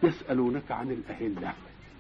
يسألونك عن الأهلة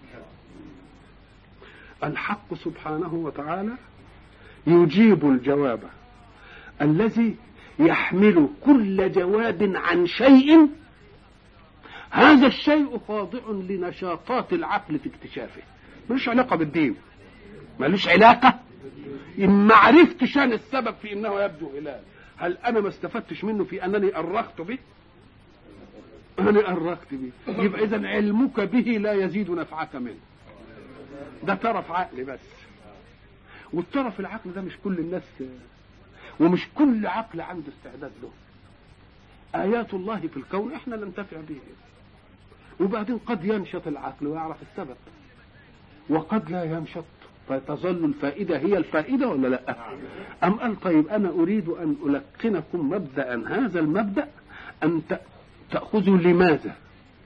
الحق سبحانه وتعالى يجيب الجواب الذي يحمل كل جواب عن شيء هذا الشيء خاضع لنشاطات العقل في اكتشافه ملوش علاقة بالدين ملوش علاقة إن ما عرفتش أنا السبب في أنه يبدو هلال هل أنا ما استفدتش منه في أنني أرخت به أنا أرخت به يبقى إذا علمك به لا يزيد نفعك منه ده طرف عقل بس والطرف العقل ده مش كل الناس ومش كل عقل عنده استعداد له آيات الله في الكون احنا ننتفع به وبعدين قد ينشط العقل ويعرف السبب وقد لا ينشط فتظل الفائدة هي الفائدة ولا لا أم قال طيب أنا أريد أن ألقنكم مبدأ هذا المبدأ أن تأخذوا لماذا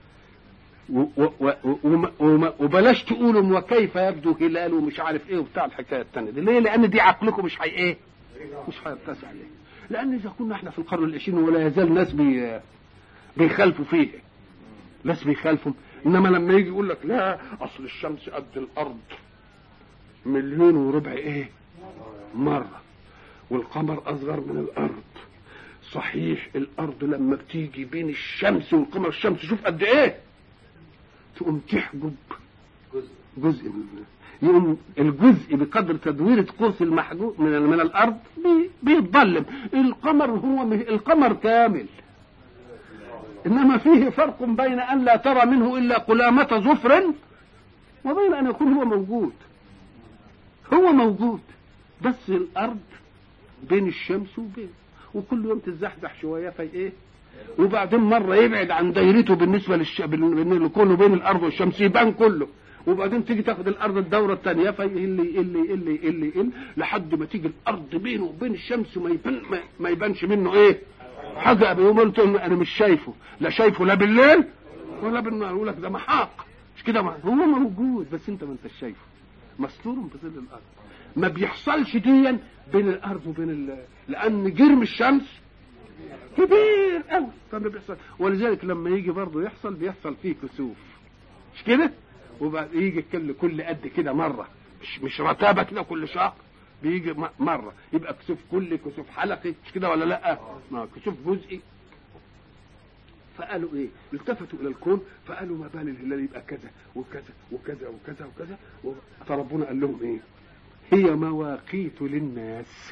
وبلاش تقولوا وكيف يبدو هلال ومش عارف ايه وبتاع الحكايه الثانيه دي ليه؟ لان دي عقلكم مش هي ايه؟ مش هيتسع عليه لان اذا كنا احنا في القرن العشرين ولا يزال ناس بي بيخالفوا فيه ناس بيخالفوا انما لما يجي يقول لك لا اصل الشمس قد الارض مليون وربع ايه؟ مره والقمر اصغر من الارض صحيح الارض لما بتيجي بين الشمس والقمر الشمس شوف قد ايه تقوم تحجب جزء من يقوم الجزء بقدر تدويرة قوس المحجوب من من الارض بيتظلم القمر هو القمر كامل انما فيه فرق بين ان لا ترى منه الا قلامة ظفر وبين ان يكون هو موجود هو موجود بس الارض بين الشمس وبين وكل يوم تتزحزح شويه في ايه وبعدين مره يبعد عن دايرته بالنسبه للش... لكونه بين الارض والشمس يبان كله وبعدين تيجي تاخد الارض الدوره الثانيه فيقل يقل يقل يقل يقل لحد ما تيجي الارض بينه وبين الشمس ما يبان ما يبانش منه ايه حاجه بيقوم قلت انا مش شايفه لا شايفه لا بالليل ولا بالنهار يقول لك ده محاق مش كده هو موجود بس انت ما انتش شايفه مستور بظل الارض ما بيحصلش ديا بين الارض وبين ال... لان جرم الشمس كبير قوي فما بيحصل ولذلك لما يجي برضه يحصل بيحصل فيه كسوف مش كده وبعد يجي كل كل قد كده مره مش مش رتابه كده كل شهر بيجي مره يبقى كسوف كل كسوف حلقي مش كده ولا لا ما كسوف جزئي فقالوا ايه التفتوا الى الكون فقالوا ما بال الهلال يبقى كذا وكذا وكذا وكذا وكذا فربنا قال لهم ايه هي مواقيت للناس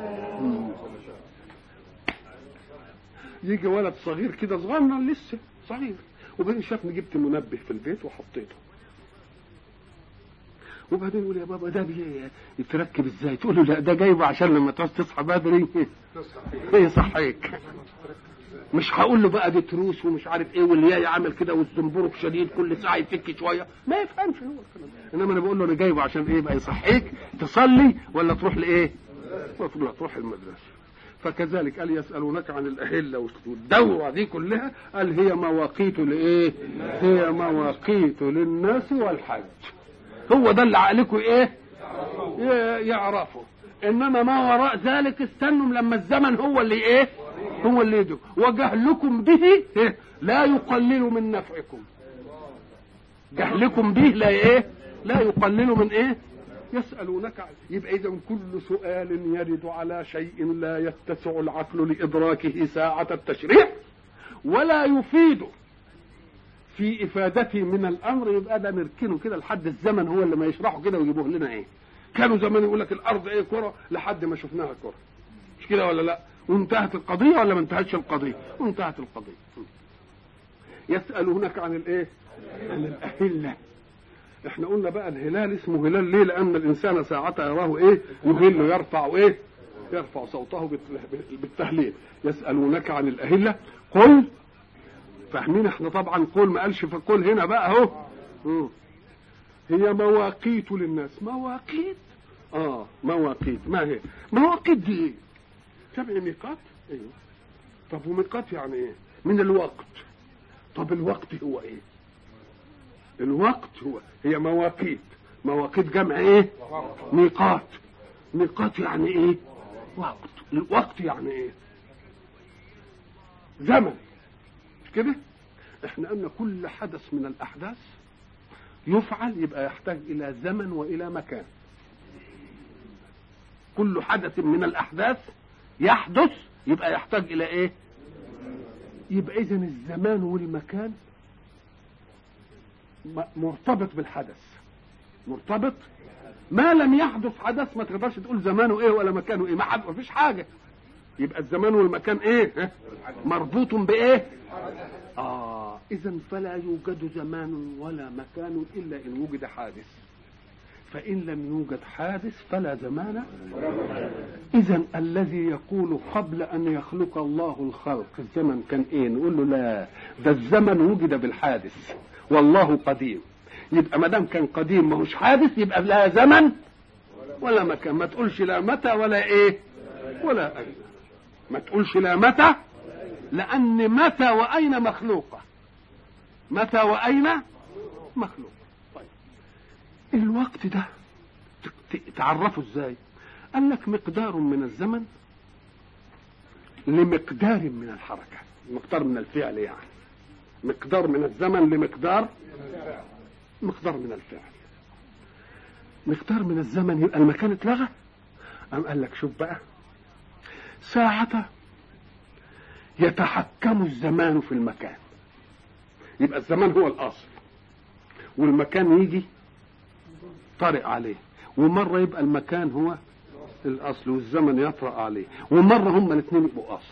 يجي ولد صغير كده صغنن لسه صغير وبعدين شافني جبت منبه في البيت وحطيته وبعدين يقول يا بابا ده يتركب ازاي تقول له لا ده جايبه عشان لما تعوز تصحى بدري يصحيك مش هقول له بقى دي تروس ومش عارف ايه واللي عامل كده والزنبرك شديد كل ساعه يفك شويه ما يفهمش هو الكلام انما انا بقول له انا جايبه عشان ايه بقى يصحيك تصلي ولا تروح لايه؟ ولا تروح المدرسه فكذلك قال يسألونك عن الأهلة والدورة دي كلها قال هي مواقيت لإيه؟ هي مواقيت للناس والحج هو ده اللي عقلكم إيه؟ يعرفه إنما ما وراء ذلك استنوا لما الزمن هو اللي إيه؟ هو اللي يدعو وجهلكم به لا يقلل من نفعكم جهلكم به لا إيه؟ لا يقلل من إيه؟ يسألونك يبقى إذا كل سؤال يرد على شيء لا يتسع العقل لإدراكه ساعة التشريع ولا يفيد في إفادته من الأمر يبقى ده نركنه كده لحد الزمن هو اللي ما يشرحه كده ويجيبوه لنا إيه كانوا زمان يقول لك الأرض إيه كرة لحد ما شفناها كرة مش كده ولا لا وانتهت القضية ولا ما انتهتش القضية وانتهت القضية يسألونك عن الإيه عن الأهلة احنا قلنا بقى الهلال اسمه هلال ليه لان الانسان ساعتها يراه ايه يهل يرفع ايه يرفع صوته بالتهليل يسالونك عن الاهله قل فاهمين احنا طبعا قل ما قالش فقل هنا بقى اهو هي مواقيت للناس مواقيت اه مواقيت ما هي مواقيت دي ايه تبع ميقات ايوه طب وميقات يعني ايه من الوقت طب الوقت هو ايه الوقت هو هي مواقيت مواقيت جمع ايه ميقات ميقات يعني ايه وقت الوقت يعني ايه زمن مش كده احنا قلنا كل حدث من الاحداث يفعل يبقى يحتاج الى زمن والى مكان كل حدث من الاحداث يحدث يبقى يحتاج الى ايه يبقى اذا الزمان والمكان مرتبط بالحدث مرتبط ما لم يحدث حدث ما تقدرش تقول زمانه ايه ولا مكانه ايه ما حد ما فيش حاجه يبقى الزمان والمكان ايه مربوط بايه اه اذا فلا يوجد زمان ولا مكان الا ان وجد حادث فان لم يوجد حادث فلا زمان اذا الذي يقول قبل ان يخلق الله الخلق الزمن كان ايه نقول له لا ده الزمن وجد بالحادث والله قديم يبقى ما دام كان قديم ما هوش حادث يبقى لا زمن ولا مكان ما تقولش لا متى ولا ايه ولا اين ما تقولش لا متى لان متى واين مخلوقه متى واين مخلوقه طيب الوقت ده تعرفه ازاي قال لك مقدار من الزمن لمقدار من الحركه مقدار من الفعل يعني مقدار من الزمن لمقدار مقدار من الفعل مقدار من الزمن يبقى المكان اتلغى أم قال لك شوف بقى ساعة يتحكم الزمان في المكان يبقى الزمان هو الأصل والمكان يجي طارئ عليه ومرة يبقى المكان هو الأصل والزمن يطرأ عليه ومرة هما الاثنين يبقوا أصل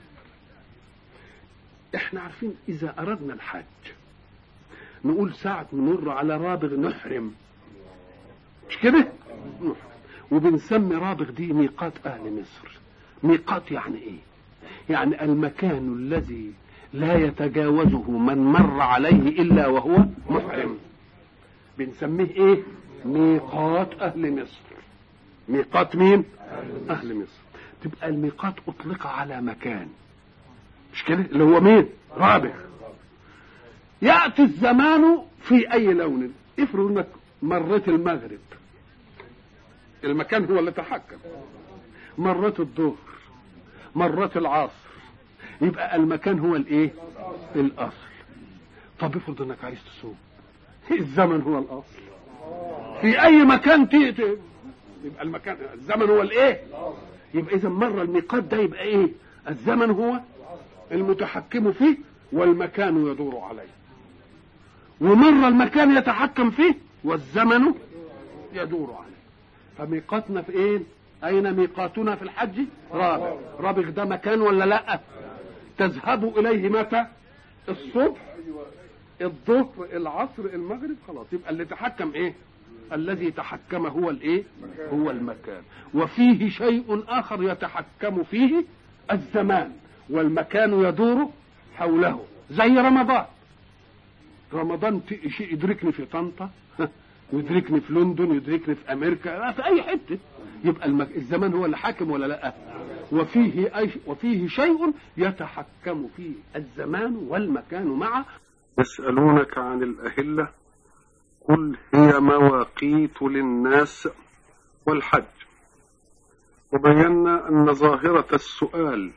احنا عارفين إذا أردنا الحج نقول ساعة نمر على رابغ نحرم مش كده وبنسمي رابغ دي ميقات أهل مصر ميقات يعني إيه يعني المكان الذي لا يتجاوزه من مر عليه إلا وهو محرم بنسميه إيه ميقات أهل مصر ميقات مين أهل مصر تبقى الميقات أطلق على مكان مش كده اللي هو مين رابغ يأتي الزمان في أي لون افرض انك مريت المغرب المكان هو اللي تحكم مرت الظهر مرت العصر يبقى المكان هو الايه الاصل طب افرض انك عايز تصوم الزمن هو الاصل في اي مكان تيجي يبقى المكان الزمن هو الايه يبقى اذا مره الميقات ده يبقى ايه الزمن هو المتحكم فيه والمكان يدور عليه ومرة المكان يتحكم فيه والزمن يدور عليه فميقاتنا في ايه اين ميقاتنا في الحج رابغ رابغ ده مكان ولا لا تذهب اليه متى الصبح الظهر العصر المغرب خلاص يبقى اللي تحكم ايه الذي تحكم هو الايه هو المكان وفيه شيء اخر يتحكم فيه الزمان والمكان يدور حوله زي رمضان رمضان شيء يدركني في طنطا ويدركني في لندن يدركني في امريكا في اي حته يبقى المك... الزمان هو اللي حاكم ولا لا وفيه أي... وفيه شيء يتحكم فيه الزمان والمكان معا يسألونك عن الأهلة قل هي مواقيت للناس والحج وبينا أن ظاهرة السؤال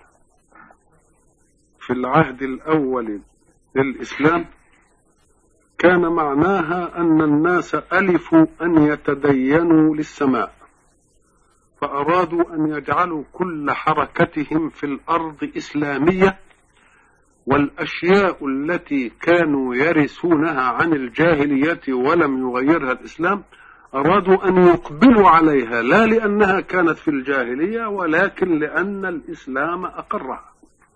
في العهد الأول للإسلام كان معناها أن الناس ألفوا أن يتدينوا للسماء فأرادوا أن يجعلوا كل حركتهم في الأرض إسلامية والأشياء التي كانوا يرثونها عن الجاهلية ولم يغيرها الإسلام أرادوا أن يقبلوا عليها لا لأنها كانت في الجاهلية ولكن لأن الإسلام أقرها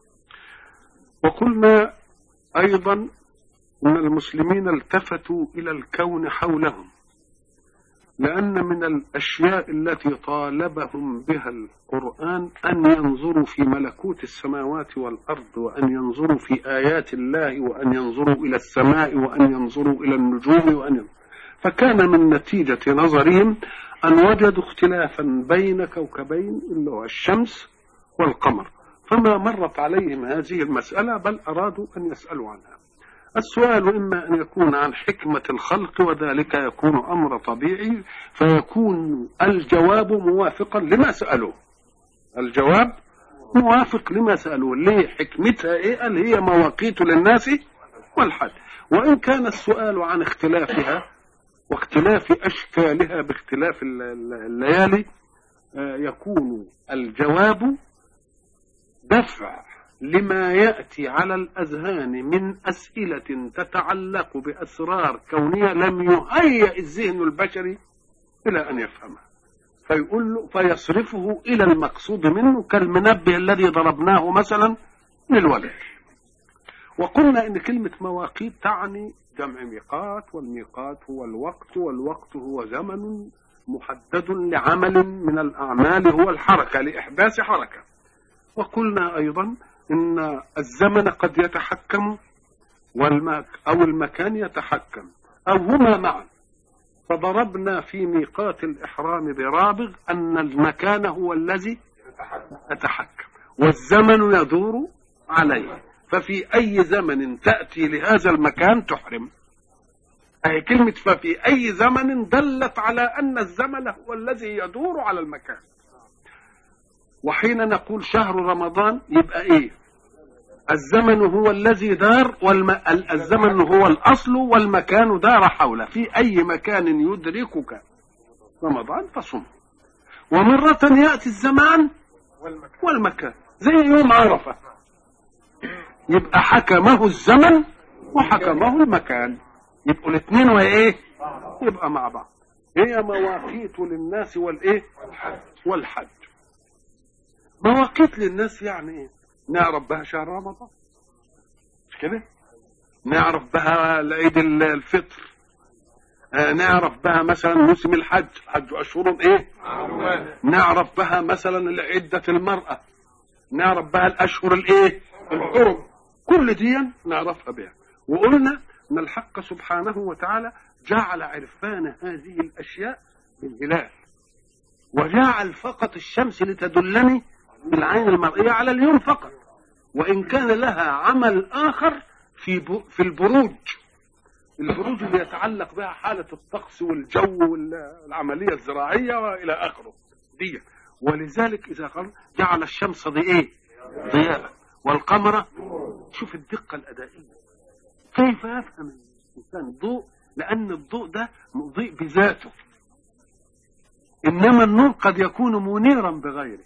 وقلنا أيضا أن المسلمين التفتوا إلى الكون حولهم لأن من الأشياء التي طالبهم بها القرآن أن ينظروا في ملكوت السماوات والأرض وأن ينظروا في آيات الله وأن ينظروا إلى السماء وأن ينظروا إلى النجوم وأن ينظروا فكان من نتيجة نظرهم أن وجدوا اختلافا بين كوكبين اللي هو الشمس والقمر فما مرت عليهم هذه المسألة بل أرادوا أن يسألوا عنها السؤال إما أن يكون عن حكمة الخلق وذلك يكون أمر طبيعي فيكون الجواب موافقا لما سألوه الجواب موافق لما سألوه ليه حكمتها إيه قال هي مواقيت للناس والحد وإن كان السؤال عن اختلافها واختلاف أشكالها باختلاف ال- ال- الليالي آه، يكون الجواب دفع لما يأتي على الأذهان من أسئلة تتعلق بأسرار كونية لم يهيئ الذهن البشري إلى أن يفهمها فيقول له فيصرفه إلى المقصود منه كالمنبه الذي ضربناه مثلا للولد وقلنا إن كلمة مواقيت تعني جمع ميقات والميقات هو الوقت والوقت هو زمن محدد لعمل من الأعمال هو الحركة لإحداث حركة وقلنا أيضا إن الزمن قد يتحكم والمك أو المكان يتحكم أو هما معا فضربنا في ميقات الإحرام برابغ أن المكان هو الذي يتحكم والزمن يدور عليه ففي أي زمن تأتي لهذا المكان تحرم أي كلمة ففي أي زمن دلت على أن الزمن هو الذي يدور على المكان وحين نقول شهر رمضان يبقى إيه الزمن هو الذي دار والم... ال- الزمن هو الأصل والمكان دار حوله في أي مكان يدركك رمضان فصم ومرة يأتي الزمان والمكان زي يوم عرفة يبقى حكمه الزمن وحكمه المكان يبقوا الاثنين وايه يبقى مع بعض هي مواقيت للناس والايه والحج مواقيت للناس يعني ايه نعرف بها شهر رمضان مش كده نعرف بها العيد ال- الفطر آه، نعرف بها مثلا موسم الحج حج اشهر ايه نعرف بها مثلا عدة المرأة نعرف بها الاشهر الايه الحرم كل دي نعرفها بها وقلنا ان الحق سبحانه وتعالى جعل عرفان هذه الاشياء بالهلال وجعل فقط الشمس لتدلني بالعين المرئية على اليوم فقط وإن كان لها عمل آخر في ب... في البروج البروج اللي يتعلق بها حالة الطقس والجو والعملية الزراعية وإلى آخره دي ولذلك إذا قال جعل الشمس دي إيه ضياء والقمر شوف الدقة الأدائية كيف يفهم الإنسان الضوء لأن الضوء ده مضيء بذاته إنما النور قد يكون منيرا بغيره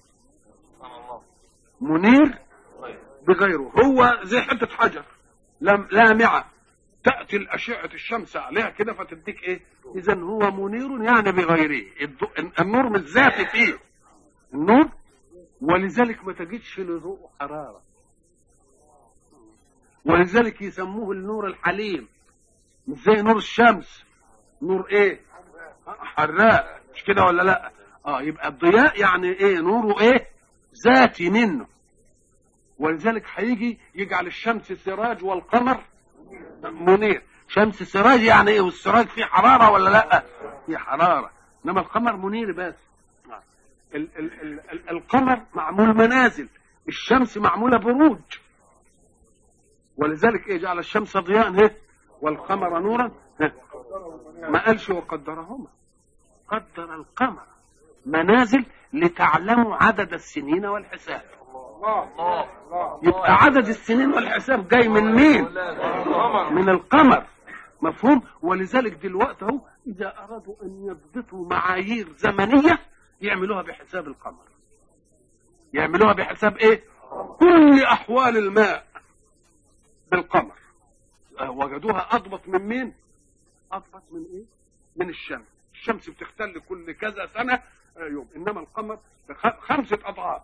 منير بغيره هو زي حتة حجر لم لامعة تأتي الأشعة الشمس عليها كده فتديك إيه إذا هو منير يعني بغيره الضوء النور مش ذاتي فيه النور ولذلك ما تجدش لضوء حرارة ولذلك يسموه النور الحليم مش زي نور الشمس نور ايه حراق مش كده ولا لا اه يبقى الضياء يعني ايه نوره ايه ذاتي منه ولذلك هيجي يجعل الشمس سراج والقمر منير شمس سراج يعني ايه والسراج فيه حرارة ولا لا فيه حرارة انما القمر منير بس ال ال ال ال القمر معمول منازل الشمس معمولة بروج ولذلك ايه جعل الشمس ضياء هه والقمر نورا هه ما قالش وقدرهما قدر القمر منازل لتعلموا عدد السنين والحساب يبقى عدد السنين والحساب جاي من مين من القمر مفهوم ولذلك دلوقتي اهو اذا ارادوا ان يضبطوا معايير زمنيه يعملوها بحساب القمر يعملوها بحساب ايه كل احوال الماء بالقمر آه، وجدوها اضبط من مين اضبط من ايه من الشمس الشمس بتختل كل كذا سنه آه، يوم انما القمر بخ- خمسه اضعاف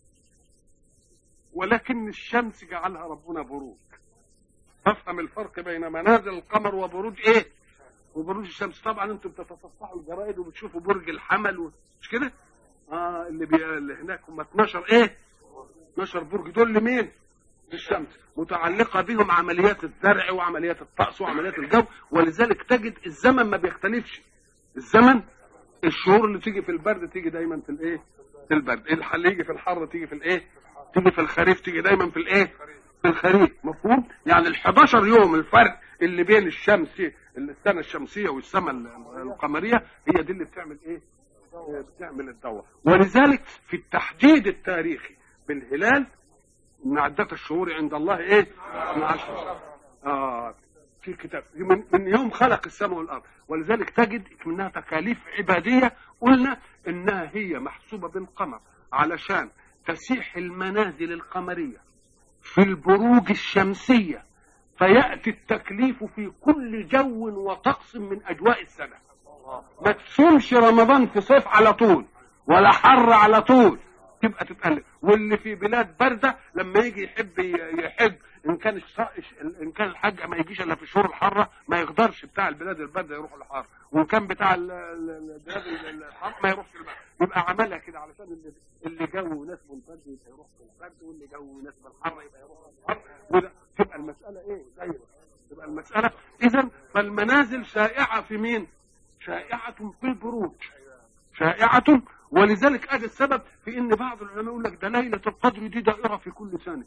ولكن الشمس جعلها ربنا بروج فافهم الفرق بين منازل القمر وبروج ايه وبروج الشمس طبعا انتم بتتصفحوا الجرائد وبتشوفوا برج الحمل و- مش كده اه اللي, بي... اللي هناك هم 12 ايه 12 برج دول لمين للشمس متعلقه بهم عمليات الزرع وعمليات الطقس وعمليات الجو ولذلك تجد الزمن ما بيختلفش الزمن الشهور اللي تيجي في البرد تيجي دايما في الايه في البرد اللي يجي في الحر تيجي في الايه تيجي في الخريف تيجي دايما في الايه في الخريف مفهوم يعني ال 11 يوم الفرق اللي بين الشمس السنه الشمسيه والسنه القمريه هي دي اللي بتعمل ايه بتعمل الدورة ولذلك في التحديد التاريخي بالهلال ان عدة الشهور عند الله ايه 12 اه في كتاب من, من يوم خلق السماء والارض ولذلك تجد منها تكاليف عباديه قلنا انها هي محسوبه بالقمر علشان تسيح المنازل القمريه في البروج الشمسيه فياتي التكليف في كل جو وطقس من اجواء السنه ما تصومش رمضان في صيف على طول ولا حر على طول تبقى تتقلب واللي في بلاد بارده لما يجي يحب يحج ان كان الش- ان كان الحج ما يجيش الا في الشهور الحاره ما يقدرش بتاع البلاد البارده يروح الحر وان كان بتاع ال- ال- البلاد ال- الحر ما يروحش البرد يبقى عملها كده علشان اللي, اللي جو يناسبه البرد يبقى يروح في البرد واللي جو يناسبه الحر يبقى يروح في الحر وده تبقى المساله ايه دايره تبقى المساله اذا فالمنازل شائعه في مين؟ شائعه في البروج شائعة ولذلك ادي السبب في ان بعض العلماء يقول لك ده ليلة القدر دي دائرة في كل سنة.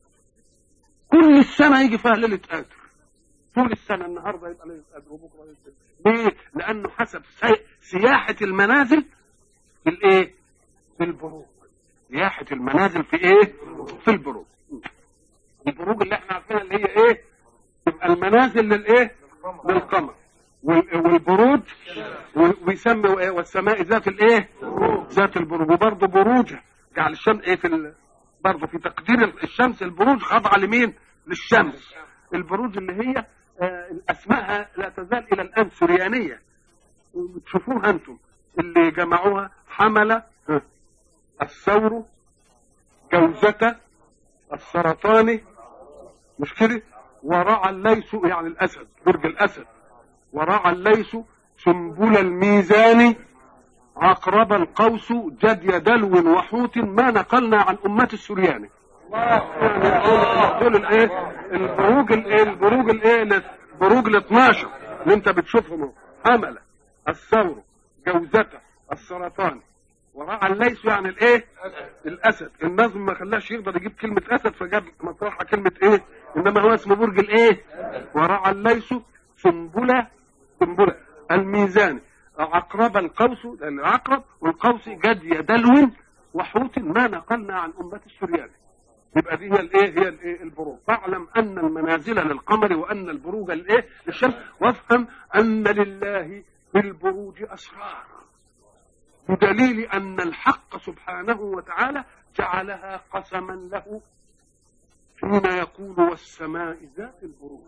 كل السنة يجي فيها ليلة قدر. طول السنة النهارده يبقى ليلة قدر وبكره ليلة قدر. ليه؟ لأنه حسب سي- سياحة المنازل في الإيه؟ في البروج. سياحة المنازل في إيه؟ في البروج. البروج اللي احنا عارفينها اللي هي إيه؟ تبقى المنازل للإيه؟ للقمر. وال- والبروج و- ويسمي إيه؟ والسماء ذات الايه؟ ذات البروج وبرضه بروج جعل الشمس ايه في ال... برضه في تقدير الشمس البروج خاضعه لمين؟ للشمس البروج اللي هي آه، اسمائها لا تزال الى الان سريانيه تشوفوها انتم اللي جمعوها حمله ها، الثور جوزة السرطاني مش كده ورعى الليث يعني الاسد برج الاسد ورعى الليث سنبل الميزان عقرب القوس جدي دلو وحوت ما نقلنا عن أمة السرياني يعني دول الايه البروج الايه البروج الايه البروج ال 12 اللي انت بتشوفهم اهو. حملة الثور جوزة السرطان ورعى الليث يعني الايه الاسد النظم ما خلاش يقدر يجيب كلمة اسد فجاب مطرحها كلمة ايه انما هو اسمه برج الايه ورعى الليث سنبلة سنبلة الميزان عقرب القوس العقرب والقوس جدي دلو وحوت ما نقلنا عن أمة السريان يبقى دي هي الايه هي الايه البروج فاعلم ان المنازل للقمر وان البروج الايه للشمس وافهم ان لله في البروج اسرار بدليل ان الحق سبحانه وتعالى جعلها قسما له حين يقول والسماء ذات البروج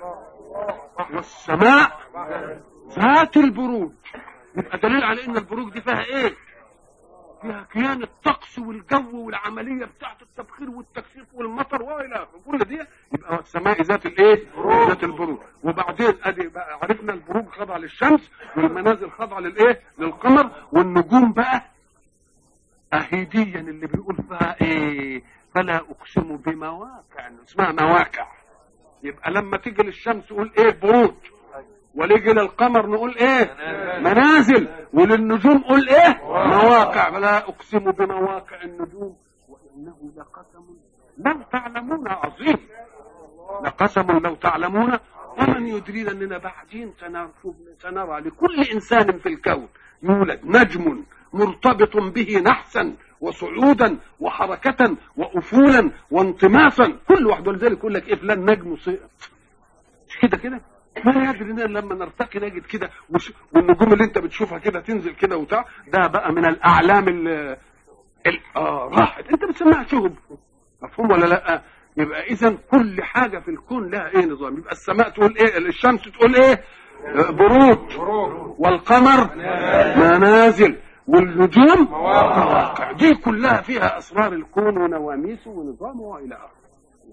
والسماء ذات البروج يبقى دليل على ان البروج دي فيها ايه فيها كيان الطقس والجو والعمليه بتاعت التبخير والتكثيف والمطر والى اخره كل دي يبقى السماء ذات الايه ذات البروج وبعدين ادي بقى عرفنا البروج خاضعه للشمس والمنازل خاضعه للايه للقمر والنجوم بقى اهيديا اللي بيقول فيها ايه فلا اقسم بمواقع اسمها مواقع يبقى لما تيجي للشمس تقول ايه بروج وليجي للقمر نقول ايه منازل وللنجوم قول ايه مواقع فلا اقسم بمواقع النجوم وانه لقسم لو تعلمون عظيم لقسم لو تعلمون ومن يدرينا اننا بعدين سنرفض سنرى لكل انسان في الكون يولد نجم مرتبط به نحسا وصعودا وحركة وأفولا وانطماسا كل واحد ولذلك يقول لك إيه فلان نجم سقط مش كده كده ما يدري إننا لما نرتقي نجد كده وش- والنجوم اللي انت بتشوفها كده تنزل كده وبتاع ده بقى من الاعلام ال ال- اه راحت انت بتسمعها شهب مفهوم ولا لا يبقى اذا كل حاجه في الكون لها ايه نظام يبقى السماء تقول ايه الشمس تقول ايه آه، بروج والقمر منازل والنجوم مواقع دي كلها فيها اسرار الكون ونواميسه ونظامه والى اخره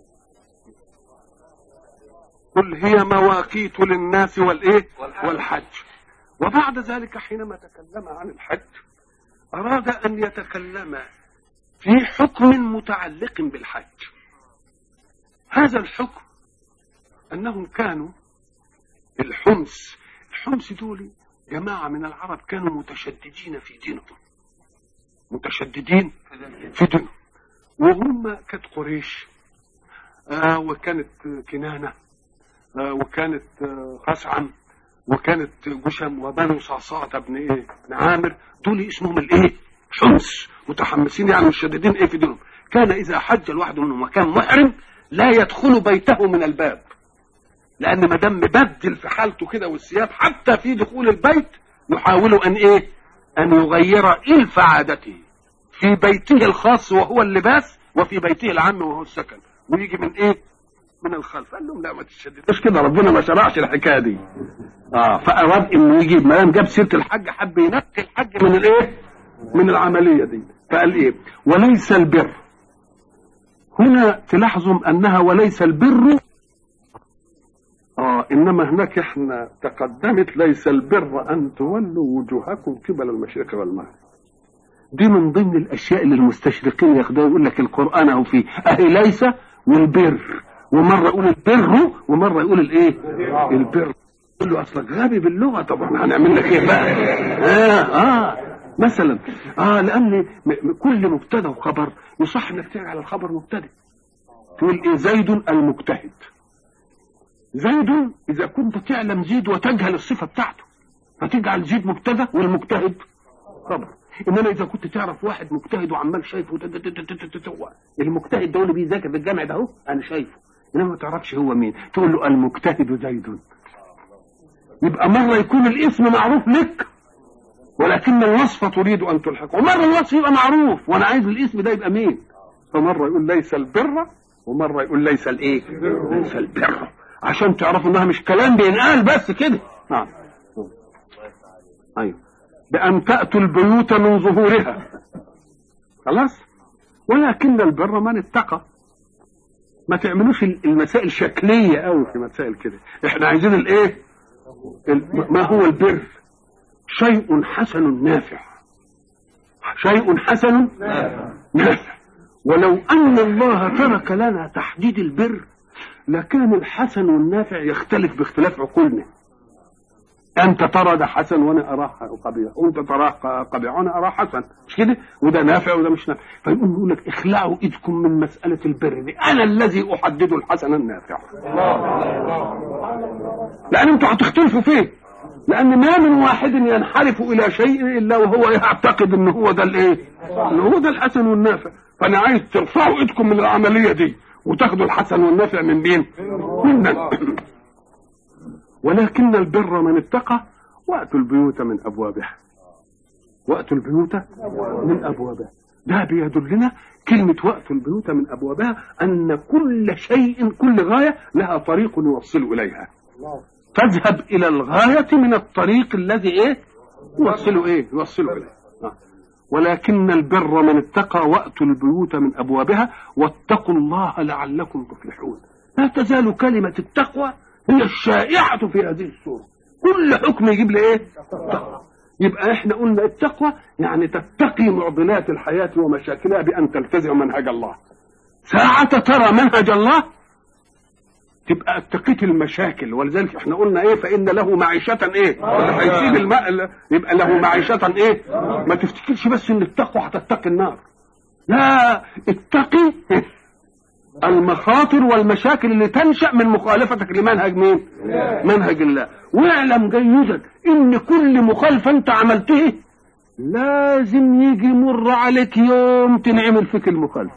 قل هي مواقيت للناس والايه والحج وبعد ذلك حينما تكلم عن الحج اراد ان يتكلم في حكم متعلق بالحج هذا الحكم انهم كانوا الحمص الحمص دول جماعه من العرب كانوا متشددين في دينهم متشددين في دينهم وهم كانت قريش آه وكانت كنانه آه وكانت آه خسعم وكانت جشم وبنو صعصعة بن ايه بن عامر دول اسمهم الايه حمص متحمسين يعني مشددين ايه في دينهم كان اذا حج الواحد منهم وكان محرم لا يدخل بيته من الباب لان ما دام مبدل في حالته كده والثياب حتى في دخول البيت يحاول ان ايه ان يغير الف عادته في بيته الخاص وهو اللباس وفي بيته العام وهو السكن ويجي من ايه من الخلف قال لهم لا ما تشددوش كده ربنا ما شرعش الحكايه دي اه فاراد انه يجيب ما دام جاب سيره الحج حب ينقي الحج من الايه من العمليه دي فقال ايه وليس البر هنا تلاحظوا انها وليس البر اه انما هناك احنا تقدمت ليس البر ان تولوا وجوهكم قبل المشرق والمغرب دي من ضمن الاشياء اللي المستشرقين ياخدوها يقول لك القران اهو فيه اهي ليس والبر ومره يقول البر ومره يقول الايه البر يقول له اصلك غبي باللغه طبعا هنعمل لك ايه بقى اه اه مثلا اه لان م- كل مبتدا وخبر يصح انك تجعل الخبر مبتدا تقول ايه زيد المجتهد زيد اذا كنت تعلم زيد وتجهل الصفه بتاعته فتجعل زيد مبتدا والمجتهد خبر انما اذا كنت تعرف واحد مجتهد وعمال شايفه تت- تت- تت- تت- تت- هو المجتهد ده اللي بيذاكر في الجامع ده اهو انا شايفه انما ما تعرفش هو مين تقول له المجتهد زيد يبقى مره يكون الاسم معروف لك ولكن الوصف تريد ان تلحقه ومره الوصف يبقى معروف وانا عايز الاسم ده يبقى مين فمره يقول ليس البر ومره يقول ليس الايه ليس البر عشان تعرفوا انها مش كلام بينقال بس كده نعم ايوه بان تاتوا البيوت من ظهورها خلاص ولكن البر من اتقى ما تعملوش المسائل شكليه قوي في مسائل كده احنا عايزين الايه ال- ما هو البر شيء حسن نافع شيء حسن نافع ولو ان الله ترك لنا تحديد البر لكان الحسن والنافع يختلف باختلاف عقولنا انت ترى ده حسن وانا اراه قبيح وانت تراه قبيح وانا اراه حسن مش كده وده نافع وده مش نافع فيقوم يقول لك اخلعوا ايدكم من مساله البر دي انا الذي احدد الحسن النافع لان انتوا هتختلفوا فيه لان ما من واحد ينحرف الى شيء الا وهو يعتقد ان هو ده الايه ان هو ده الحسن والنافع فانا عايز ترفعوا ايدكم من العمليه دي وتاخدوا الحسن والنافع من مين منا ولكن البر من اتقى واتوا البيوت من ابوابها واتوا البيوت من ابوابها ده بيدلنا كلمة وقت البيوت من أبوابها أن كل شيء كل غاية لها طريق يوصل إليها فاذهب إلى الغاية من الطريق الذي إيه يوصل إيه يوصل إليه آه. ولكن البر من اتقى وأتوا البيوت من أبوابها واتقوا الله لعلكم تفلحون لا تزال كلمة التقوى هي الشائعة في هذه السورة كل حكم يجيب لي ايه تقوى. يبقى احنا قلنا التقوى يعني تتقي معضلات الحياة ومشاكلها بأن تلتزم منهج الله ساعة ترى منهج الله تبقى اتقيت المشاكل ولذلك احنا قلنا ايه فان له معيشة ايه هيسيب الماء يبقى له معيشة ايه ما تفتكرش بس ان التقوى هتتقي النار لا اتقي المخاطر والمشاكل اللي تنشأ من مخالفتك لمنهج مين منهج الله واعلم جيدا ان كل مخالفة انت عملته لازم يجي مر عليك يوم تنعمل فيك المخالفة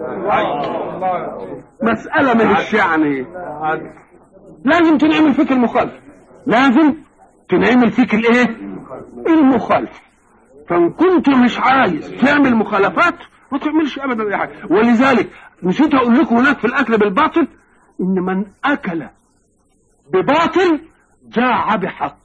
مسألة من الشعني لازم تنعمل فيك المخالفة لازم تنعمل فيك الايه المخالفة فان كنت مش عايز تعمل مخالفات ما تعملش ابدا اي حاجه ولذلك نسيت اقول لكم هناك في الاكل بالباطل ان من اكل بباطل جاع بحق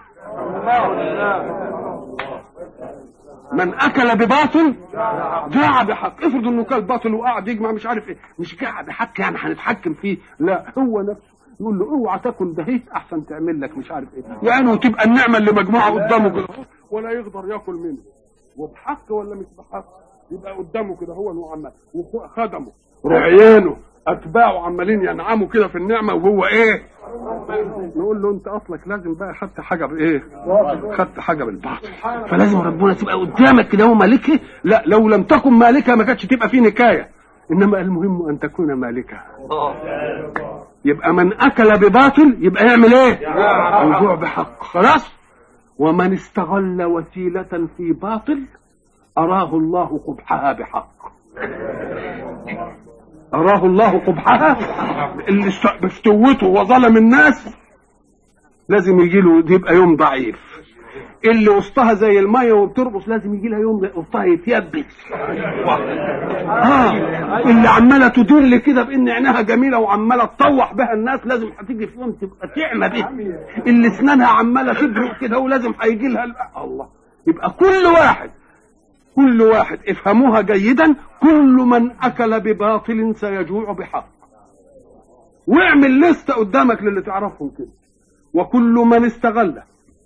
من اكل بباطل جاع بحق افرض انه كل باطل وقعد يجمع مش عارف ايه مش جاع بحق يعني هنتحكم فيه لا هو نفسه يقول له اوعى تاكل دهيت احسن تعمل لك مش عارف ايه يعني وتبقى النعمه اللي مجموعه قدامه كده ولا يقدر ياكل منه وبحق ولا مش بحق يبقى قدامه كده هو وعمال وخدمه رعيانه اتباعه عمالين ينعموا كده في النعمه وهو ايه نقول له انت اصلك لازم بقى خدت حاجه بايه خدت حاجه بالباطل فلازم ربنا تبقى قدامك كده هو مالكه لا لو لم تكن مالكه ما كانتش تبقى في نكايه انما المهم ان تكون مالكه يبقى من اكل بباطل يبقى يعمل ايه الجوع بحق خلاص ومن استغل وسيله في باطل أراه الله قبحها بحق أراه الله قبحها اللي استوته وظلم الناس لازم يجي له يبقى يوم ضعيف اللي وسطها زي الميه وبترقص لازم يجي لها يوم وسطها يتيبس اه اللي عماله تدل كده بان عينها جميله وعماله تطوح بها الناس لازم هتيجي في يوم تبقى تعمى بيها اللي اسنانها عماله تبرق كده ولازم هيجي لها الله يبقى كل واحد كل واحد افهموها جيدا كل من اكل بباطل سيجوع بحق واعمل لستة قدامك للي تعرفهم كده وكل من استغل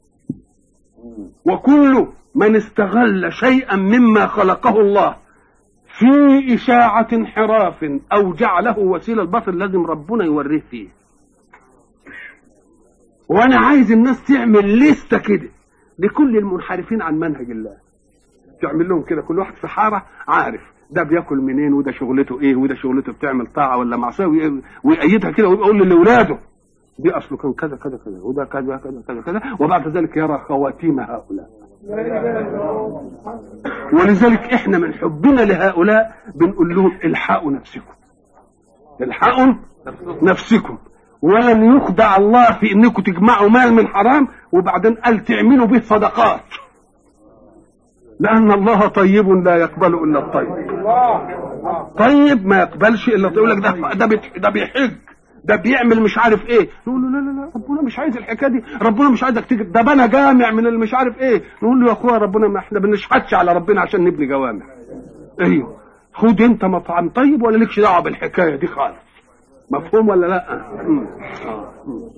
وكل من استغل شيئا مما خلقه الله في إشاعة انحراف أو جعله وسيلة الباطل لازم ربنا يوريه فيه وأنا عايز الناس تعمل لستة كده لكل المنحرفين عن منهج الله تعمل لهم كده كل واحد في حارة عارف ده بياكل منين وده شغلته ايه وده شغلته بتعمل طاعة ولا معصية ويأيدها كده ويقول لأولاده دي اصله كان كذا كذا كذا وده كذا كذا كذا كذا وبعد ذلك يرى خواتيم هؤلاء ولذلك احنا من حبنا لهؤلاء بنقول لهم الحقوا نفسكم الحقوا نفسكم ولن يخدع الله في انكم تجمعوا مال من حرام وبعدين قال تعملوا به صدقات لان الله طيب لا يقبل الا الطيب طيب ما يقبلش الا يقول لك ده ده ده بيحج ده بيعمل مش عارف ايه نقول له لا لا لا ربنا مش عايز الحكايه دي ربنا مش عايزك تيجي ده بنى جامع من اللي مش عارف ايه نقول له يا اخويا ربنا ما احنا بنشحتش على ربنا عشان نبني جوامع ايوه خد انت مطعم طيب ولا لكش دعوه بالحكايه دي خالص مفهوم ولا لا مم. آه. مم.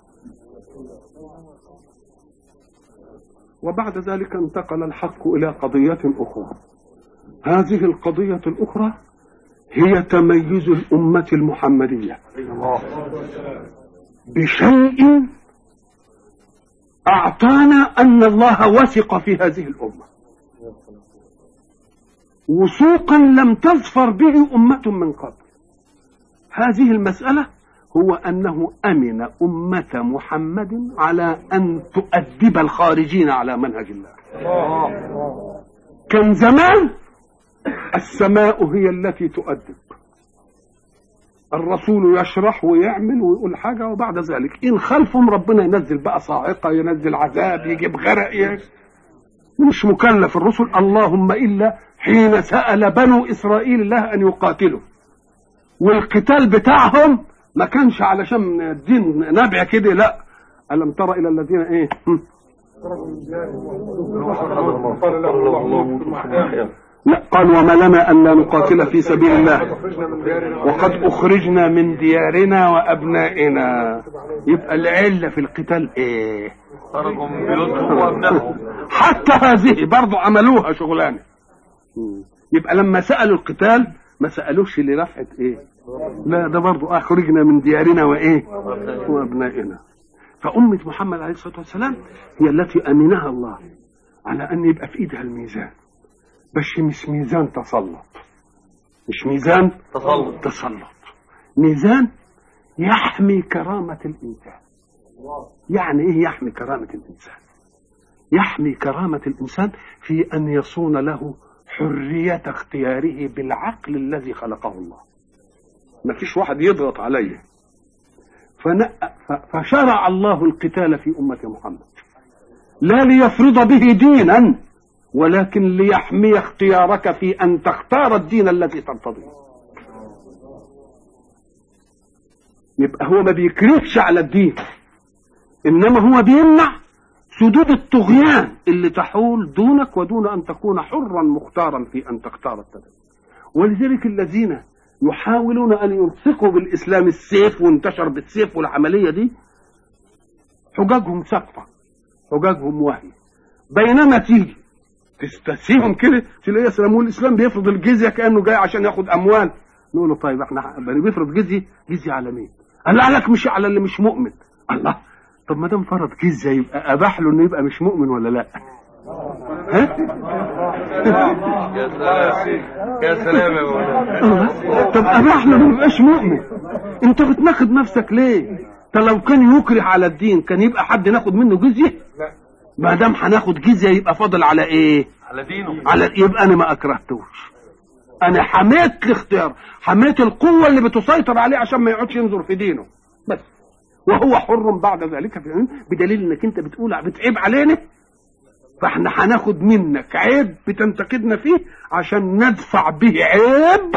وبعد ذلك انتقل الحق الى قضيه اخرى هذه القضيه الاخرى هي تميز الأمة المحمدية بشيء أعطانا أن الله وثق في هذه الأمة وثوقا لم تظفر به أمة من قبل هذه المسألة هو أنه أمن أمة محمد على أن تؤدب الخارجين على منهج الله كان زمان السماء هي التي تؤدب الرسول يشرح ويعمل ويقول حاجة وبعد ذلك إن خلفهم ربنا ينزل بقى صاعقة ينزل عذاب يجيب غرق مش مكلف الرسل اللهم إلا حين سأل بنو إسرائيل الله أن يقاتلوا والقتال بتاعهم ما كانش علشان الدين نبع كده لا ألم تر إلى الذين إيه لا قال وما لنا أن لا نقاتل في سبيل الله وقد أخرجنا من ديارنا وأبنائنا يبقى العلة في القتال إيه حتى هذه برضو عملوها شغلانة يبقى لما سألوا القتال ما سألوش لرفعة إيه لا ده برضو أخرجنا من ديارنا وإيه وأبنائنا فأمة محمد عليه الصلاة والسلام هي التي أمنها الله على أن يبقى في إيدها الميزان بس مش ميزان تسلط مش ميزان تسلط تسلط ميزان يحمي كرامة الإنسان يعني إيه يحمي كرامة الإنسان يحمي كرامة الإنسان في أن يصون له حرية اختياره بالعقل الذي خلقه الله ما فيش واحد يضغط عليه فشرع الله القتال في أمة محمد لا ليفرض به دينا ولكن ليحمي اختيارك في أن تختار الدين الذي ترتضيه يبقى هو ما بيكرهش على الدين إنما هو بيمنع سدود الطغيان اللي تحول دونك ودون أن تكون حرا مختارا في أن تختار التدين ولذلك الذين يحاولون أن يلصقوا بالإسلام السيف وانتشر بالسيف والعملية دي حجاجهم سقطة حجاجهم وهي بينما تيجي تستسيهم كده تلاقي يسلموا الاسلام بيفرض الجزيه كانه جاي عشان ياخد اموال نقول له طيب احنا بيفرض جزيه جزيه على مين؟ قال لا لك مش على اللي مش مؤمن الله طب ما دام فرض جزيه يبقى اباح له انه يبقى مش مؤمن ولا لا؟ ها؟ يا سلام يا سلام يا مولانا طب اباح له ما يبقاش مؤمن انت بتناقض نفسك ليه؟ طب لو كان يكره على الدين كان يبقى حد ناخد منه جزيه؟ ما دام هناخد جزيه يبقى فاضل على ايه؟ على دينه على يبقى انا ما اكرهتوش انا حميت الاختيار حميت القوه اللي بتسيطر عليه عشان ما يقعدش ينظر في دينه بس وهو حر بعد ذلك في العلم بدليل انك انت بتقول بتعيب علينا فاحنا هناخد منك عيب بتنتقدنا فيه عشان ندفع به عيب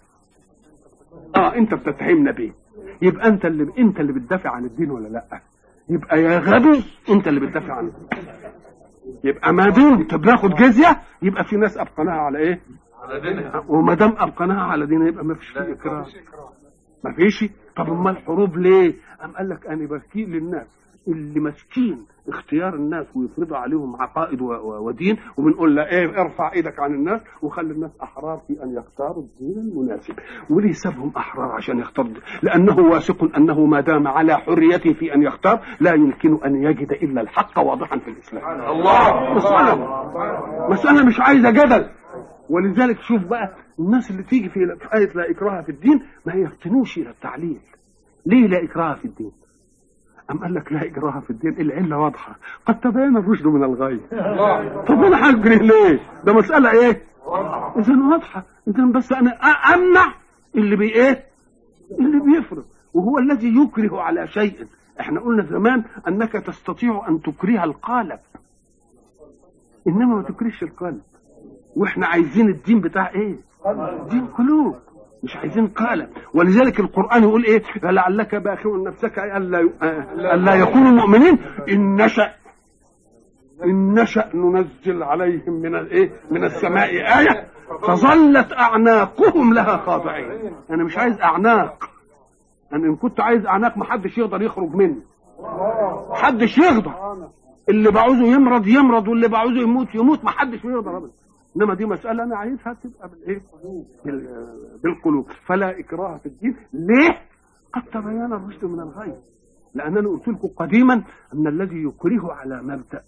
اه انت بتتهمنا بيه يبقى انت اللي انت اللي بتدافع عن الدين ولا لا يبقى يا غبي انت اللي بتدافع عن الدين يبقى ما دمت بناخد جزيه يبقى في ناس ابقناها على ايه على دينها وما دام ابقناها على دين يبقى ما فيش فيه اكراه ما فيش طب امال الحروب ليه قام قال لك انا بحكي للناس اللي ماسكين اختيار الناس ويفرضوا عليهم عقائد و- و- ودين وبنقول له ايه ارفع ايدك عن الناس وخلي الناس احرار في ان يختاروا الدين المناسب وليه سابهم احرار عشان يختاروا الدين؟ لانه واثق انه ما دام على حريته في ان يختار لا يمكن ان يجد الا الحق واضحا في الاسلام الله مسألة مسألة مش عايزة جدل ولذلك شوف بقى الناس اللي تيجي في في آية لا إكراه في الدين ما يفتنوش إلى التعليل ليه لا إكراه في الدين أم قال لك لا إكراه في الدين العلة واضحة قد تبين الرشد من الغي طب أنا هجري ليه ده مسألة إيه إذا واضحة إذا بس أنا أ- أمنع اللي بي إيه اللي بيفرض وهو الذي يكره على شيء احنا قلنا زمان انك تستطيع ان تكره القالب انما ما تكرهش القلب واحنا عايزين الدين بتاع ايه دين قلوب مش عايزين قالب ولذلك القران يقول ايه لعلك باخر نفسك الا الا يكونوا مؤمنين ان نشا ان نشا ننزل عليهم من الايه من السماء ايه فظلت اعناقهم لها خاضعين انا مش عايز اعناق انا ان كنت عايز اعناق ما حدش يقدر يخرج مني محدش يقدر اللي بعوزه يمرض يمرض واللي بعوزه يموت يموت ما حدش يقدر ابدا انما دي مساله انا عايزها تبقى بالايه بال- بالقلوب فلا اكراه في الدين ليه قد تبين الرشد من الغي لان انا قلت لكم قديما ان الذي يكره على مبدا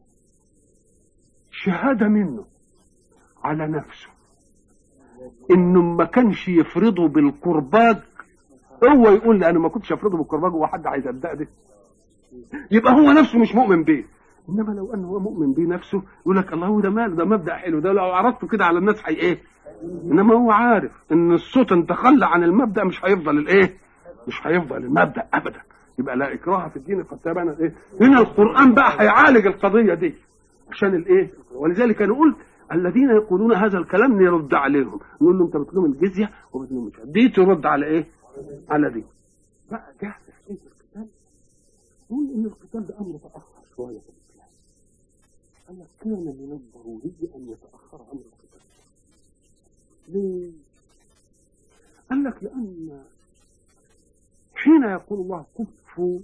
شهاده منه على نفسه انه ما كانش يفرضه بالقرباج هو يقول لي انا ما كنتش افرضه بالقرباج هو حد عايز يبدا ده يبقى هو نفسه مش مؤمن بيه انما لو انه هو مؤمن بيه نفسه يقول لك الله ده مال ده مبدا حلو ده لو عرضته كده على الناس هي ايه انما هو عارف ان الصوت ان تخلى عن المبدا مش هيفضل الايه مش هيفضل المبدا ابدا يبقى لا اكراه في الدين قد تبين الايه هنا القران بقى هيعالج القضيه دي عشان الايه ولذلك انا قلت الذين يقولون هذا الكلام نرد عليهم نقول له انت بتلوم الجزيه وبتلوم مش دي ترد على ايه على دي بقى جه في حكايه القتال يقول ان القتال ده امر تاخر شويه في الاسلام قال لك كان من الضروري ان يتاخر امر القتال ليه؟ قال لك لان حين يقول الله كفوا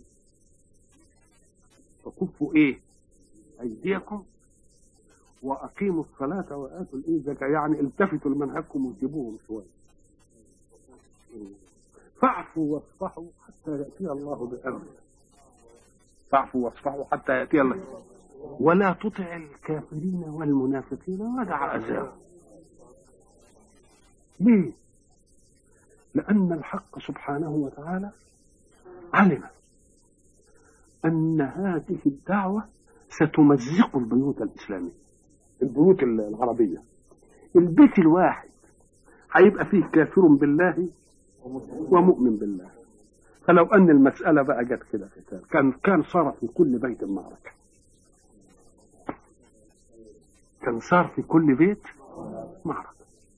فكفوا ايه؟ ايديكم واقيموا الصلاه واتوا الايه الزكاه يعني التفتوا لمنهجكم وسيبوهم شويه فاعفوا واصفحوا حتى ياتي الله بامره فاعفوا واصفحوا حتى ياتي الله ولا تطع الكافرين والمنافقين ودع اذاهم ليه لان الحق سبحانه وتعالى علم ان هذه الدعوه ستمزق البيوت الاسلاميه البيوت العربيه البيت الواحد هيبقى فيه كافر بالله ومؤمن بالله فلو ان المساله بقى جت كده قتال كان كان صار في كل بيت معركه كان صار في كل بيت معركه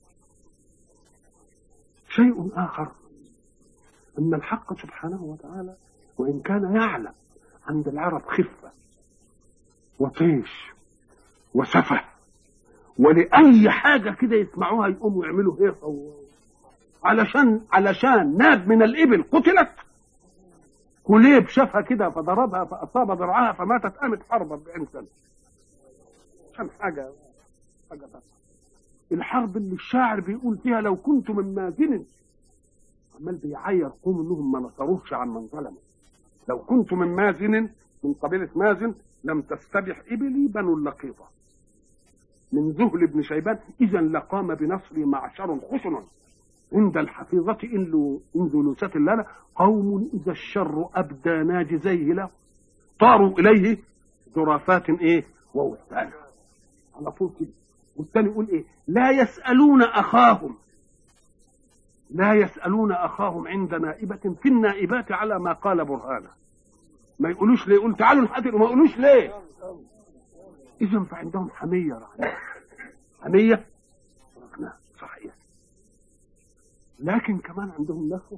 شيء اخر ان الحق سبحانه وتعالى وان كان يعلم عند العرب خفه وطيش وسفه ولأي حاجة كده يسمعوها يقوموا يعملوا هيصة و... علشان علشان ناب من الإبل قتلت كليب شافها كده فضربها فأصاب ذرعها فماتت قامت حربا بعين سنة عشان حاجة حاجة بس. الحرب اللي الشاعر بيقول فيها لو كنت من مازن عمال بيعير قوم انهم ما نصروش عن من ظلموا لو كنت من مازن من قبيلة مازن لم تستبح إبلي بنو اللقيطة من ذهل بن شيبان إذا لقام بنصري معشر خشن عند الحفيظة إن لو- إن ذو لوسة لنا قوم إذا الشر أبدى ناجزيه له طاروا إليه زرافات إيه ووحدان على طول كده والثاني يقول ايه لا يسألون أخاهم لا يسألون أخاهم عند نائبة في النائبات على ما قال برهانه ما يقولوش ليه يقول تعالوا نحضر وما يقولوش ليه إذا فعندهم حمية رهناء حمية رهناء صحيح لكن كمان عندهم نخوة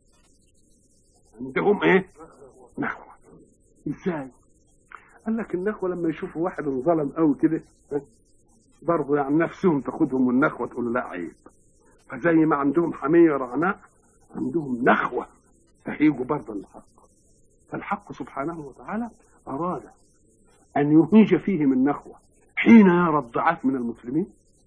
عندهم ايه نخوة ازاي قال لك النخوة لما يشوفوا واحد انظلم قوي كده برضه يعني نفسهم تاخدهم النخوة تقول له لا عيب فزي ما عندهم حمية رغناء عندهم نخوة تهيجوا برضه الحق فالحق سبحانه وتعالى أراد أن يهيج فيهم النخوة حين يرى الضعاف من المسلمين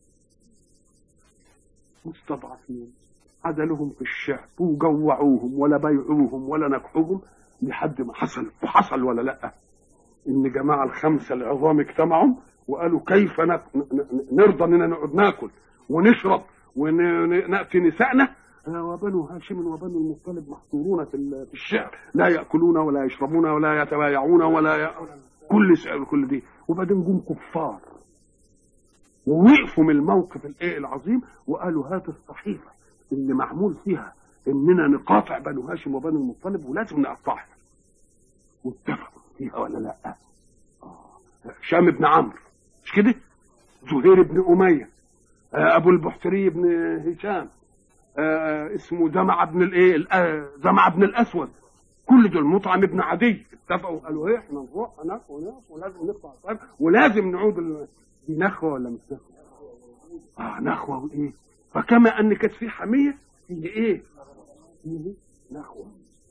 مستضعفين عدلهم في الشعب وجوعوهم ولا بيعوهم ولا نكحوهم لحد ما حصل وحصل ولا لا ان جماعه الخمسه العظام اجتمعوا وقالوا كيف نرضى اننا نقعد ناكل ونشرب وناتي نسائنا وبنو هاشم وبنو المطلب محصورون في الشعر لا ياكلون ولا يشربون ولا يتبايعون ولا ي... كل سعر كل دي وبعدين جم كفار ووقفوا من الموقف الايه العظيم وقالوا هات الصحيفه اللي معمول فيها اننا نقاطع بنو هاشم وبنو المطلب ولازم نقطعها واتفقوا فيها ولا لا آه. هشام بن عمرو مش كده زهير بن اميه آه ابو البحتري بن هشام آه اسمه دمع بن الايه دمع بن الاسود كل دول مطعم ابن عدي اتفقوا قالوا ايه احنا نروح هناك ونقف ولازم نقطع الصيف ولازم نعود ال... دي نخوه ولا مش نخوه؟ اه نخوه وايه؟ فكما ان كانت في حميه في ايه؟ فيه نخوه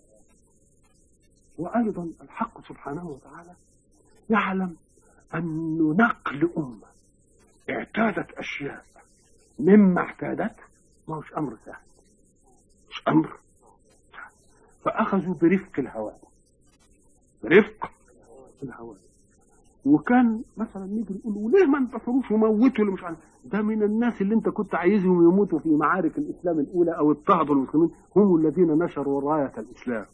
وايضا الحق سبحانه وتعالى يعلم ان نقل امه اعتادت اشياء مما اعتادت ما هوش امر سهل مش امر سهل فاخذوا برفق الهواء برفق الهواء وكان مثلا نيجي نقول وليه ما انتصروش وموتوا اللي مش عارف ده من الناس اللي انت كنت عايزهم يموتوا في معارك الاسلام الاولى او اضطهدوا المسلمين هم الذين نشروا رايه الاسلام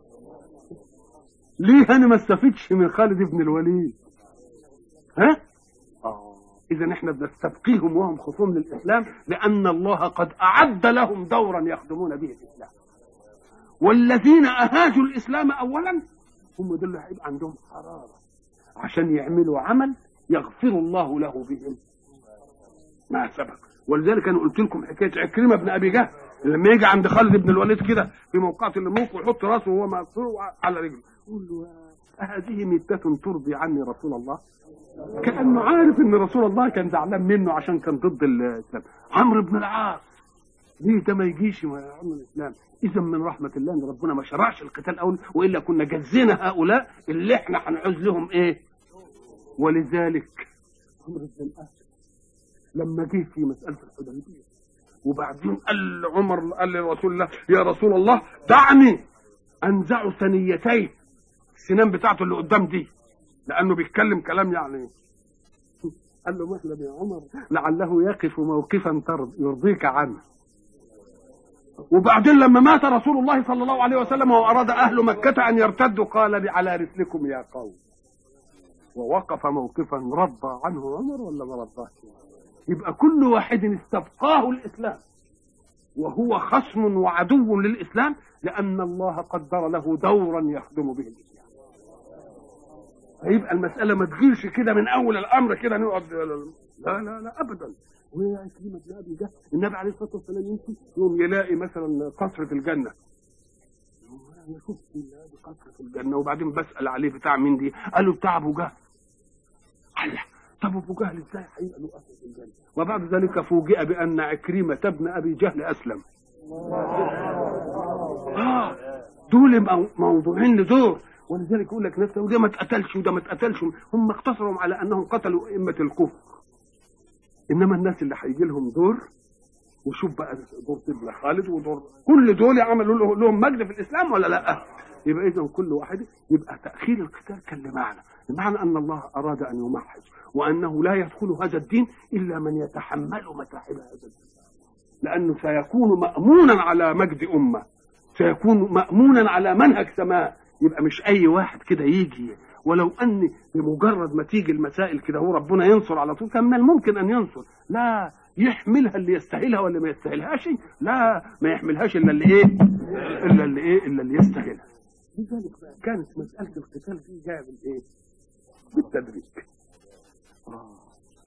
ليه انا ما استفدش من خالد بن الوليد ها اه اذا احنا بنستبقيهم وهم خصوم للاسلام لان الله قد اعد لهم دورا يخدمون به الاسلام والذين اهاجوا الاسلام اولا هم دول اللي هيبقى عندهم حراره عشان يعملوا عمل يغفر الله له بهم ما سبق ولذلك انا قلت لكم حكايه عكرمه بن ابي جهل لما يجي عند خالد بن الوليد كده في موقعة الموت ويحط راسه وهو مقصور على رجله يقول له هذه ميتة ترضي عني رسول الله كأنه عارف ان رسول الله كان زعلان منه عشان كان ضد الاسلام عمرو بن العاص ليه ده ما يجيش ما يعمل الاسلام اذا من رحمه الله ان ربنا ما شرعش القتال اول والا كنا جزينا هؤلاء اللي احنا هنعوز لهم ايه ولذلك عمرو بن العاص لما جه في مساله الحديبيه وبعدين قال عمر قال لرسول الله يا رسول الله دعني انزع ثنيتين السنان بتاعته اللي قدام دي لانه بيتكلم كلام يعني قال له مثلا يا عمر لعله يقف موقفا يرضيك عنه وبعدين لما مات رسول الله صلى الله عليه وسلم واراد اهل مكه ان يرتدوا قال على رسلكم يا قوم ووقف موقفا رضى عنه عمر ولا ما رضاش يبقى كل واحد استبقاه الاسلام وهو خصم وعدو للاسلام لان الله قدر له دورا يخدم به الاسلام فيبقى المساله ما تجيش كده من اول الامر كده نقعد لا لا لا ابدا وهي كلمة ابن ابي ده النبي عليه الصلاه والسلام يمشي يوم يلاقي مثلا قصر في الجنه انا شفت قصر في الجنه وبعدين بسال عليه بتاع مين دي قال له بتاع ابو جهل قال طب ابو جهل ازاي هيبقى له اثر في الجنه وبعد ذلك فوجئ بان عكرمه ابن ابي جهل اسلم اه دول موضوعين لدور ولذلك يقول لك نفسه وده ما اتقتلش وده ما اتقتلش هم اقتصروا على انهم قتلوا ائمه الكفر انما الناس اللي هيجي لهم دور وشوف بقى دور سيدنا خالد ودور كل دول عملوا لهم مجد في الاسلام ولا لا؟ يبقى اذا كل واحد يبقى تاخير القتال كان لمعنى بمعنى ان الله اراد ان يمحص وانه لا يدخل هذا الدين الا من يتحمل متاعب هذا الدين لانه سيكون مامونا على مجد امه سيكون مامونا على منهج سماء يبقى مش اي واحد كده يجي ولو ان بمجرد ما تيجي المسائل كده هو ربنا ينصر على طول كان من الممكن ان ينصر لا يحملها اللي يستاهلها ولا ما يستاهلهاش لا ما يحملهاش الا اللي ايه الا اللي ايه الا اللي يستاهلها لذلك بقى كانت مساله القتال دي جايه بالايه بالتدريج آه.